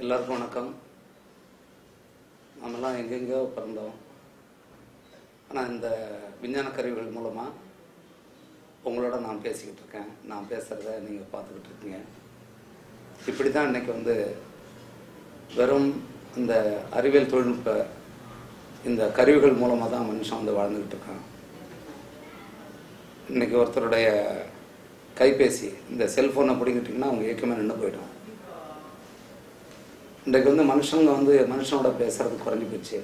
எல்லாருக்கும் வணக்கம் நம்மலாம் எங்கெங்கேயோ பிறந்தோம் ஆனால் இந்த விஞ்ஞான கருவிகள் மூலமாக உங்களோட நான் பேசிக்கிட்டு இருக்கேன் நான் பேசுகிறத நீங்கள் பார்த்துக்கிட்டு இருக்கீங்க இப்படி தான் இன்னைக்கு வந்து வெறும் இந்த அறிவியல் தொழில்நுட்ப இந்த கருவிகள் மூலமாக தான் மனுஷன் வந்து வாழ்ந்துக்கிட்டு இருக்கான் இன்னைக்கு ஒருத்தருடைய கைபேசி இந்த செல்ஃபோனை பிடிக்கிட்டிங்கன்னா அவங்க இயக்கமே நின்று போயிடும் இன்றைக்கு வந்து மனுஷங்க வந்து மனுஷனோட பேசுறது குறைஞ்சி போச்சு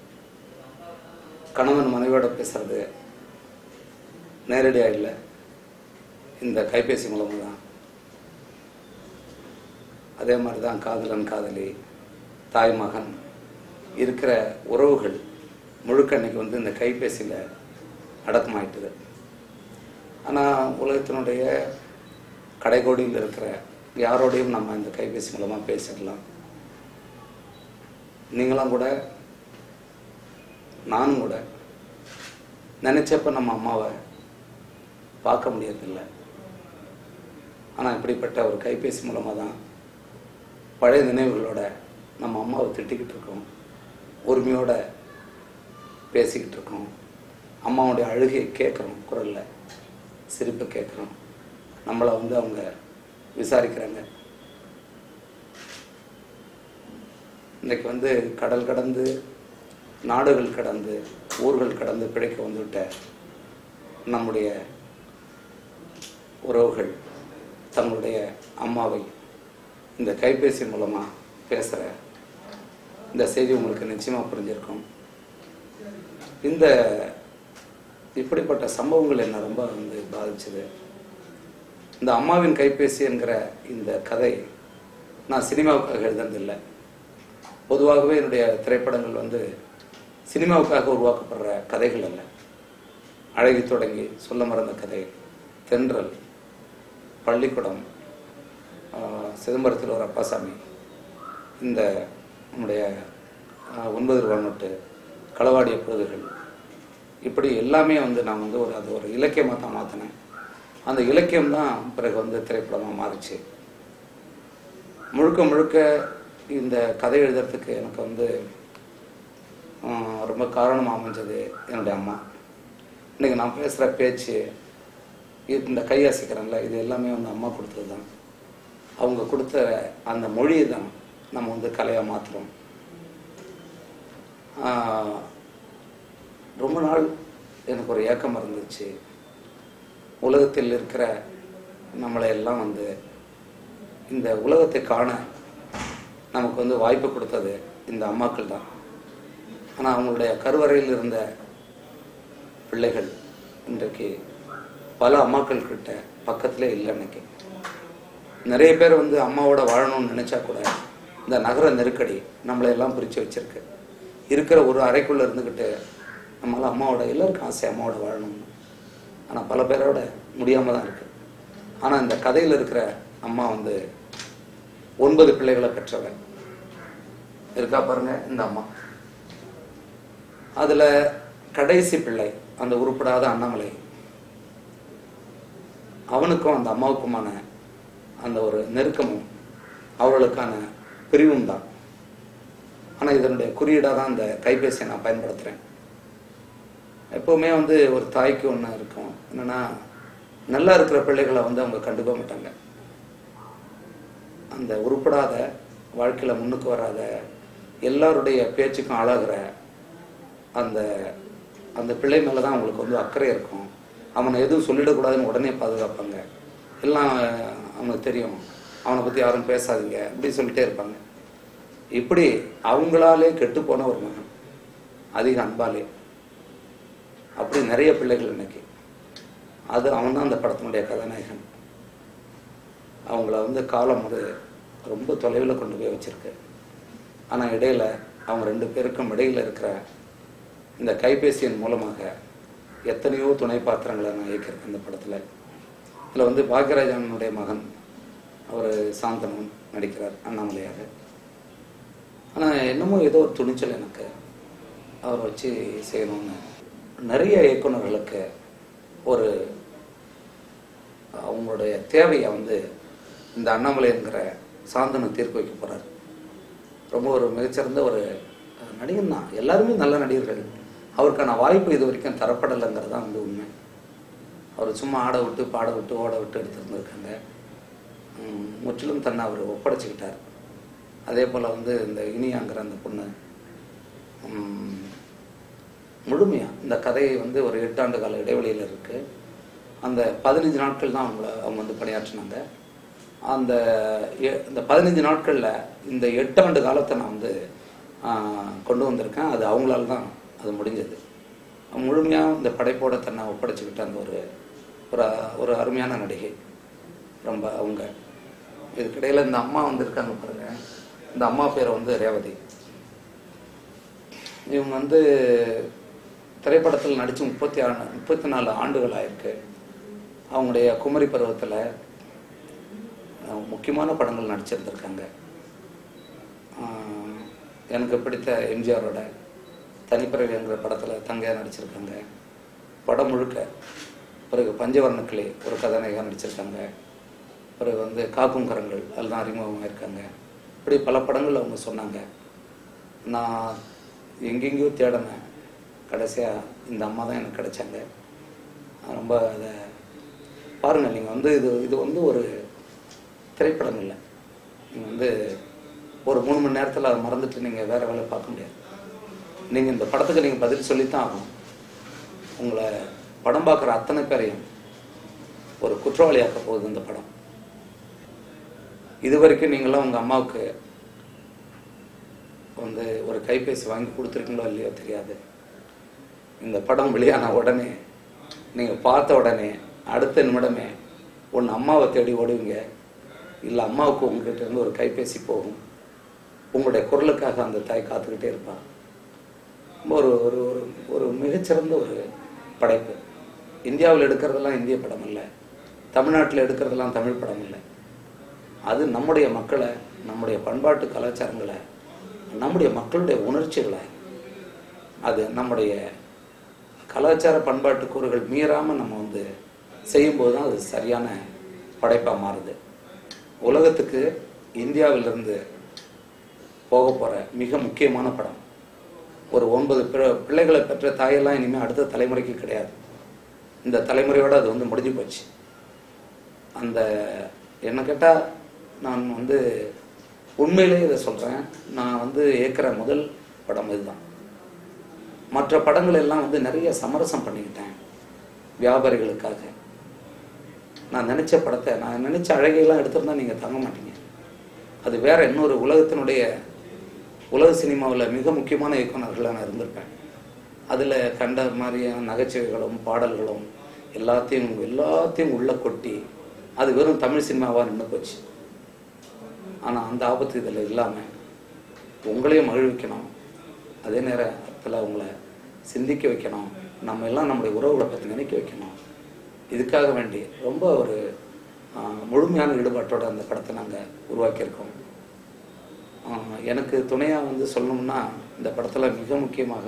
கணவன் மனைவியோட பேசுறது நேரடியாக இல்லை இந்த கைபேசி மூலமாக தான் அதே மாதிரி தான் காதலன் காதலி தாய் மகன் இருக்கிற உறவுகள் முழுக்க இன்னைக்கு வந்து இந்த கைபேசியில் அடக்கமாயிட்டுது ஆனால் உலகத்தினுடைய கடைகோடியில் இருக்கிற யாரோடையும் நம்ம இந்த கைபேசி மூலமாக பேசிடலாம் நீங்களாம் கூட நானும் கூட நினைச்சப்ப நம்ம அம்மாவை பார்க்க முடியறதில்ல ஆனால் இப்படிப்பட்ட ஒரு கைபேசி மூலமாக தான் பழைய நினைவுகளோட நம்ம அம்மாவை திட்டிக்கிட்டு இருக்கோம் உரிமையோட பேசிக்கிட்டு இருக்கோம் அம்மாவுடைய அழுகையை கேட்குறோம் குரலில் சிரிப்பை கேட்குறோம் நம்மளை வந்து அவங்க விசாரிக்கிறாங்க இன்னைக்கு வந்து கடல் கடந்து நாடுகள் கடந்து ஊர்கள் கடந்து பிழைக்க வந்துவிட்ட நம்முடைய உறவுகள் தங்களுடைய அம்மாவை இந்த கைபேசி மூலமாக பேசுகிற இந்த செய்தி உங்களுக்கு நிச்சயமாக புரிஞ்சிருக்கும் இந்த இப்படிப்பட்ட சம்பவங்கள் என்ன ரொம்ப வந்து பாதிச்சது இந்த அம்மாவின் கைபேசி என்கிற இந்த கதை நான் சினிமாவுக்காக எழுதுனதில்லை பொதுவாகவே என்னுடைய திரைப்படங்கள் வந்து சினிமாவுக்காக உருவாக்கப்படுற கதைகள் அல்ல அழகி தொடங்கி சொல்ல மறந்த கதை தென்றல் பள்ளிக்கூடம் ஆஹ், சிதம்பரத்தில் ஒரு அப்பாசாமி இந்த நம்முடைய ஆஹ், ஒன்பது ரூபா நோட்டு களவாடிய பொழுதுகள் இப்படி எல்லாமே வந்து நான் வந்து ஒரு அது ஒரு இலக்கியமாக தான் மாற்றினேன் அந்த இலக்கியம் தான் பிறகு வந்து திரைப்படமாக மாறிச்சு முழுக்க முழுக்க இந்த கதை எழுதுறதுக்கு எனக்கு வந்து ஆஹ், ரொம்ப காரணமாக அமைஞ்சது என்னுடைய அம்மா இன்னைக்கு நான் பேசுகிற பேச்சு இது- இந்த கை அசைக்கிறேன்ல இது எல்லாமே வந்து அம்மா கொடுத்தது தான் அவங்க கொடுத்த அந்த மொழியை தான் நம்ம வந்து கலையாக மாற்றுறோம் ரொம்ப நாள் எனக்கு ஒரு ஏக்கம் இருந்துச்சு உலகத்தில் இருக்கிற நம்மளை எல்லாம் வந்து இந்த உலகத்தை காண நமக்கு வந்து வாய்ப்பு கொடுத்தது இந்த அம்மாக்கள் தான் ஆனால் அவங்களுடைய கருவறையில் இருந்த பிள்ளைகள் இன்றைக்கு பல அம்மாக்கள் கிட்ட பக்கத்திலே இல்லை இன்னைக்கு நிறைய பேர் வந்து அம்மாவோட வாழணும்னு நினைச்சா கூட இந்த நகர நெருக்கடி நம்மளை எல்லாம் பிரித்து வச்சிருக்கு இருக்கிற ஒரு அறைக்குள்ள இருந்துக்கிட்டு நம்மளால அம்மாவோட எல்லாருக்கும் ஆசை அம்மாவோட வாழணும்னு ஆனால் பல பேரோட முடியாமல் தான் இருக்கு ஆனால் இந்த கதையில் இருக்கிற அம்மா வந்து ஒன்பது பிள்ளைகளை பெற்றவன் இருக்கா பாருங்க இந்த அம்மா அதுல கடைசி பிள்ளை அந்த உருப்படாத அண்ணாமலை அவனுக்கும் அந்த அம்மாவுக்குமான அந்த ஒரு நெருக்கமும் அவர்களுக்கான பிரிவும் தான் ஆனா இதனுடைய குறியீடாக தான் இந்த கைபேசியை நான் பயன்படுத்துறேன் எப்பவுமே வந்து ஒரு தாய்க்கு ஒன்று இருக்கும் என்னன்னா நல்லா இருக்கிற பிள்ளைகளை வந்து அவங்க கண்டுக்க மாட்டாங்க அந்த உருப்படாத வாழ்க்கையில முன்னுக்கு வராத எல்லாருடைய பேச்சுக்கும் ஆளாகிற அந்த அந்த பிள்ளை மேல தான் அவங்களுக்கு வந்து அக்கறை இருக்கும் அவனை எதுவும் சொல்லிடக்கூடாதுன்னு உடனே பாதுகாப்பாங்க எல்லாம் அவனுக்கு தெரியும் அவனை பத்தி யாரும் பேசாதீங்க இப்படி சொல்லிட்டே இருப்பாங்க இப்படி அவங்களாலே கெட்டு போன ஒரு மகன் அதிக அன்பாலே அப்படி நிறைய பிள்ளைகள் இன்னைக்கு அது அவன் தான் அந்த படத்தினுடைய கதாநாயகன் அவங்கள வந்து காலம் ஒரு ரொம்ப தொலைவில் கொண்டு போய் வச்சிருக்கு ஆனால் இடையில அவங்க ரெண்டு பேருக்கும் இடையில இருக்கிற இந்த கைபேசியின் மூலமாக எத்தனையோ துணை பாத்திரங்களை நான் இயக்கியிருக்கேன் இந்த படத்தில் இதில் வந்து பாக்யராஜனுடைய மகன் அவர் சாந்தனன் நடிக்கிறார் அண்ணாமலையாக ஆனால் என்னமோ ஏதோ ஒரு துணிச்சல் எனக்கு அவரை வச்சு செய்யணும்னு நிறைய இயக்குனர்களுக்கு ஒரு அவங்களுடைய தேவையை வந்து இந்த அண்ணாமலை என்கிற சாந்தனு தீர்ப்பு வைக்க போறாரு ரொம்ப ஒரு மிகச்சிறந்த ஒரு நடிகன் தான் எல்லாருமே நல்ல நடிகர்கள் அவருக்கான வாய்ப்பு இது வரைக்கும் தரப்படலைங்கிறது தான் வந்து உண்மை அவர் சும்மா ஆட விட்டு பாட விட்டு ஓட விட்டு எடுத்துருந்துருக்காங்க உம், முற்றிலும் தன்னை அவர் ஒப்படைச்சிக்கிட்டார் அதே போல் வந்து இந்த இனியாங்கிற அந்த பொண்ணு உம், முழுமையா இந்த கதையை வந்து ஒரு எட்டாண்டு கால இடைவெளியில் இருக்கு அந்த பதினஞ்சு நாட்கள் தான் அவங்கள அவங்க வந்து பணியாற்றினாங்க அந்த எ- இந்த பதினஞ்சு நாட்களில் இந்த எட்டாண்டு காலத்தை நான் வந்து ஆஹ், கொண்டு வந்திருக்கேன் அது அவங்களால தான் அது முடிஞ்சது முழுமையாக இந்த படைப்போட தன்னை ஒப்படைச்சிக்கிட்ட அந்த ஒரு ஒரு ஒரு அருமையான நடிகை ரொம்ப அவங்க இதுக்கிடையில் இந்த அம்மா வந்திருக்காங்க பாருங்க இந்த அம்மா பேர் வந்து ரேவதி இவங்க வந்து திரைப்படத்தில் நடித்து முப்பத்தி ஆறு முப்பத்தி நாலு ஆண்டுகள் ஆயிருக்கு அவங்களுடைய குமரி பருவத்தில் முக்கியமான படங்கள் நடிச்சிருந்திருக்காங்க ஆஹ் எனக்கு பிடித்த எம்ஜிஆரோட தனிப்பிறவிங்கிற படத்தில் தங்கையாக நடிச்சிருக்காங்க படம் முழுக்க பிறகு பஞ்சவர்ணக்கிளி ஒரு கதாநாயகா நடிச்சிருக்காங்க பிறகு வந்து காக்கும் கரங்கள் அதில் தான் அறிமுகமாக இருக்காங்க இப்படி பல படங்கள் அவங்க சொன்னாங்க நான் எங்கெங்கேயோ தேடினேன் கடைசியாக இந்த அம்மா தான் எனக்கு கிடைச்சாங்க நான் ரொம்ப அதை பாருங்கள் நீங்கள் வந்து இது இது வந்து ஒரு திரைப்படம் இல்லை நீங்கள் வந்து ஒரு மூணு மணி நேரத்தில் அதை மறந்துட்டு நீங்கள் வேறு வேலை பார்க்க முடியாது நீங்கள் இந்த படத்துக்கு நீங்கள் பதில் சொல்லித்தான் ஆகணும் உங்களை படம் பார்க்குற அத்தனை பேரையும் ஒரு குற்றவாளியாக்க போகுது இந்த படம் இது வரைக்கும் நீங்களாம் உங்கள் அம்மாவுக்கு வந்து ஒரு கைபேசி வாங்கி கொடுத்துருக்கீங்களோ இல்லையோ தெரியாது இந்த படம் வெளியான உடனே நீங்கள் பார்த்த உடனே அடுத்த நிமிடமே ஒன்று அம்மாவை தேடி ஓடுவீங்க இல்லை அம்மாவுக்கு உங்ககிட்ட இருந்து ஒரு கைபேசி போகும் உங்களுடைய குரலுக்காக அந்த தாய் காத்துக்கிட்டே இருப்பாள் ஒரு ஒரு ஒரு ஒரு மிகச்சிறந்த ஒரு படைப்பு இந்தியாவில் எடுக்கிறதெல்லாம் இந்திய படம் இல்லை தமிழ்நாட்டில் எடுக்கிறதெல்லாம் தமிழ் படம் இல்லை அது நம்முடைய மக்களை நம்முடைய பண்பாட்டு கலாச்சாரங்களை நம்முடைய மக்களுடைய உணர்ச்சிகளை அது நம்முடைய கலாச்சார பண்பாட்டு கூறுகள் மீறாமல் நம்ம வந்து செய்யும்போது தான் அது சரியான படைப்பாக மாறுது உலகத்துக்கு இந்தியாவிலிருந்து போக போகிற மிக முக்கியமான படம் ஒரு ஒன்பது பிற- பிள்ளைகளை பெற்ற தாயெல்லாம் இனிமேல் அடுத்த தலைமுறைக்கு கிடையாது இந்த தலைமுறையோட அது வந்து முடிஞ்சு போச்சு அந்த என்ன கேட்டால் நான் வந்து உண்மையிலே இதை சொல்கிறேன் நான் வந்து ஏற்கிற முதல் படம் இதுதான் மற்ற படங்கள் எல்லாம் வந்து நிறைய சமரசம் பண்ணிக்கிட்டேன் வியாபாரிகளுக்காக நான் நினச்ச படத்தை நான் நினச்ச அழகையெல்லாம் எடுத்திருந்தா நீங்கள் தங்க மாட்டீங்க அது வேற இன்னொரு உலகத்தினுடைய உலக சினிமாவில் மிக முக்கியமான இயக்குனர்களாக நான் இருந்திருப்பேன் அதில் கண்ட மாதிரியான நகைச்சுவைகளும் பாடல்களும் எல்லாத்தையும் எல்லாத்தையும் உள்ள கொட்டி அது வெறும் தமிழ் சினிமாவாக நின்று போச்சு ஆனால் அந்த ஆபத்து இதில் இல்லாமல் உங்களையும் மகிழ்விக்கணும் அதே நேரத்தில் உங்களை சிந்திக்க வைக்கணும் நம்ம எல்லாம் நம்முடைய உறவுகளை பற்றி நினைக்க வைக்கணும் இதுக்காக வேண்டி ரொம்ப ஒரு ஆஹ், முழுமையான ஈடுபாட்டோட அந்த படத்தை நாங்கள் உருவாக்கியிருக்கோம் ஆஹ், எனக்கு துணையாக வந்து சொல்லணும்னா இந்த படத்தில் மிக முக்கியமாக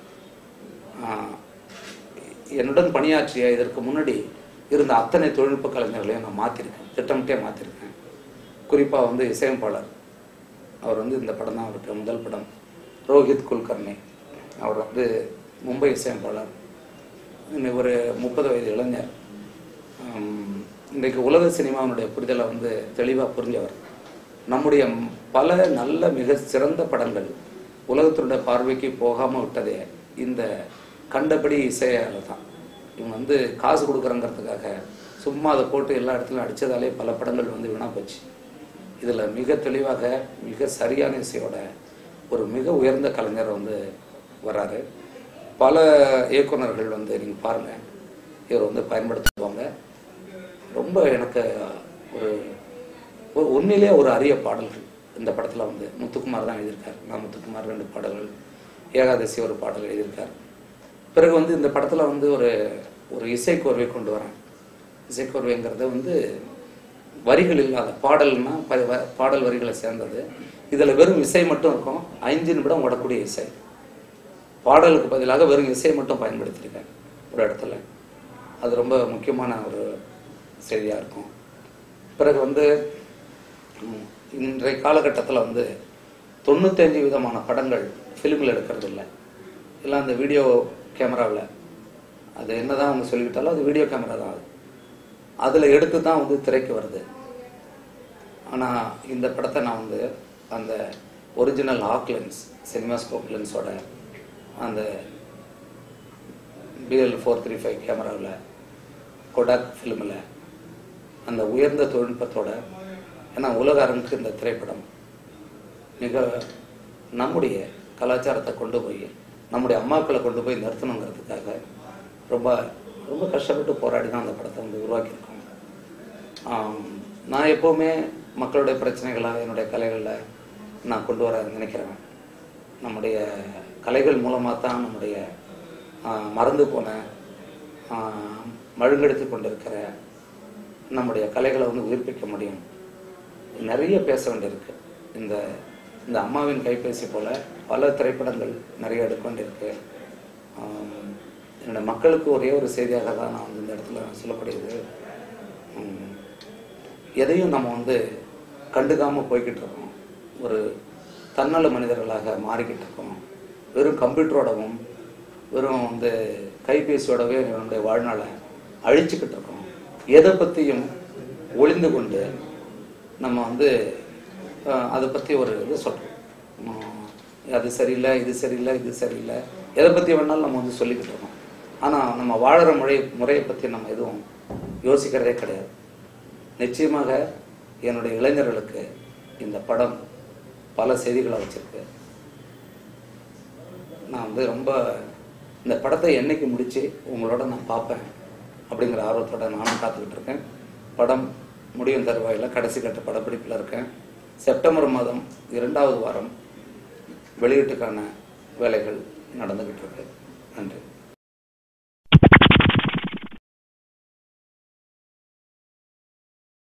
ஆஹ், என்னுடன் பணியாற்றிய இதற்கு முன்னாடி இருந்த அத்தனை தொழில்நுட்ப கலைஞர்களையும் நான் மாற்றிருக்கேன் திட்டமிட்டே மாற்றிருக்கேன் குறிப்பாக வந்து இசையமைப்பாளர் அவர் வந்து இந்த படம் தான் அவருக்கு முதல் படம் ரோஹித் குல்கர்னி அவர் வந்து மும்பை இசையமைப்பாளர் இன்னைக்கு ஒரு முப்பது வயது இளைஞர் ஆம், இன்றைக்கு உலக சினிமாவினுடைய புரிதலை வந்து தெளிவாக புரிஞ்சவர் நம்முடைய ம்- பல நல்ல மிக சிறந்த படங்கள் உலகத்தினுடைய பார்வைக்கு போகாமல் விட்டதே இந்த கண்டபடி இசையால தான் இவங்க வந்து காசு கொடுக்குறங்கிறதுக்காக சும்மா அதை போட்டு எல்லா இடத்துலையும் அடித்ததாலே பல படங்கள் வந்து வீணாக போச்சு இதில் மிக தெளிவாக மிக சரியான இசையோட ஒரு மிக உயர்ந்த கலைஞர் வந்து வராரு பல இயக்குனர்கள் வந்து நீங்கள் பாருங்கள் இவர் வந்து பயன்படுத்துவாங்க ரொம்ப எனக்கு ஒரு ஒரு உண்மையிலே ஒரு அரிய பாடல்கள் இந்த படத்தில் வந்து முத்துக்குமார் தான் எழுதியிருக்கார் நான் முத்துக்குமார் ரெண்டு பாடல்கள் ஏகாதசி ஒரு பாடல் எழுதியிருக்கார் பிறகு வந்து இந்த படத்தில் வந்து ஒரு ஒரு இசைக்கோர்வை கொண்டு வரேன் இசைக்கோர்வைங்கிறது வந்து வரிகள் இல்லாத பாடல்னா ப- வ- பாடல் வரிகளை சேர்ந்தது இதில் வெறும் இசை மட்டும் இருக்கும் ஐந்து நிமிடம் ஓடக்கூடிய இசை பாடலுக்கு பதிலாக வெறும் இசை மட்டும் பயன்படுத்தியிருக்கேன் ஒரு இடத்துல அது ரொம்ப முக்கியமான ஒரு செய்தியாக இருக்கும் பிறகு வந்து ம், இன்றைய காலகட்டத்தில் வந்து தொண்ணூத்தஞ்சு விதமான படங்கள் ஃபிலிமில் எடுக்கிறது இல்லை எல்லாம் அந்த வீடியோ கேமராவில் அது என்னதான் அவங்க சொல்லிக்கிட்டாலும் அது வீடியோ கேமரா தான் அது அதில் எடுத்து தான் வந்து திரைக்கு வருது ஆனால் இந்த படத்தை நான் வந்து அந்த ஒரிஜினல் ஆக் லென்ஸ் சினிமாஸ்கோப் லென்ஸோட அந்த பிஎல் ஃபோர் த்ரீ ஃபைவ் கேமராவில் கொடாக் ஃபிலிமில் அந்த உயர்ந்த தொழில்நுட்பத்தோட ஏன்னா உலக அரங்குக்கு இந்த திரைப்படம் மிக நம்முடைய கலாச்சாரத்தை கொண்டு போய் நம்முடைய அம்மாக்களை கொண்டு போய் நிறுத்தணுங்கிறதுக்காக ரொம்ப ரொம்ப கஷ்டப்பட்டு போராடி தான் அந்த படத்தை வந்து உருவாக்கியிருக்கோம் ஆம், நான் எப்போவுமே மக்களுடைய பிரச்சனைகளாக என்னுடைய கலைகளில் நான் கொண்டு வர நினைக்கிறேன் நம்முடைய கலைகள் மூலமாக தான் நம்முடைய ஆ, மறந்து போன ஆ, மழுங்கெடுத்து கொண்டிருக்கிற நம்முடைய கலைகளை வந்து உயிர்ப்பிக்க முடியும் நிறைய பேச வேண்டியிருக்கு இந்த இந்த அம்மாவின் கைபேசி போல பல திரைப்படங்கள் நிறைய எடுக்க வேண்டியிருக்கு ஆம், என்னோட மக்களுக்கு ஒரே ஒரு செய்தியாக தான் நான் வந்து இந்த இடத்துல சொல்லக்கூடியது உம், எதையும் நம்ம வந்து கண்டுக்காமல் போய்கிட்டு இருக்கோம் ஒரு தன்னல மனிதர்களாக மாறிக்கிட்டு இருக்கோம் வெறும் கம்ப்யூட்டரோடவும் வெறும் வந்து கைபேசியோடவே நம்முடைய வாழ்நாளை அழிச்சுக்கிட்டு இருக்கோம் எதை பற்றியும் ஒளிந்து கொண்டு நம்ம வந்து அஹ், அதை பற்றி ஒரு இது சொல்கிறோம் அது சரியில்லை இது சரியில்லை இது சரியில்லை எதை பற்றி வேணாலும் நம்ம வந்து சொல்லிக்கிட்டு இருக்கோம் ஆனால் நம்ம வாழுற முறை முறையை பற்றி நம்ம எதுவும் யோசிக்கிறதே கிடையாது நிச்சயமாக என்னுடைய இளைஞர்களுக்கு இந்த படம் பல செய்திகளை வச்சிருக்கு நான் வந்து ரொம்ப இந்த படத்தை என்னைக்கு முடிச்சு உங்களோட நான் பார்ப்பேன் அப்படிங்கிற ஆர்வத்தோட நானும் காத்துக்கிட்டு இருக்கேன் படம் முடியும் தருவாயில் கடைசி கட்ட படப்பிடிப்பில் இருக்கேன் செப்டம்பர் மாதம் இரண்டாவது வாரம் வெளியீட்டுக்கான வேலைகள் நடந்துக்கிட்டு இருக்கு நன்றி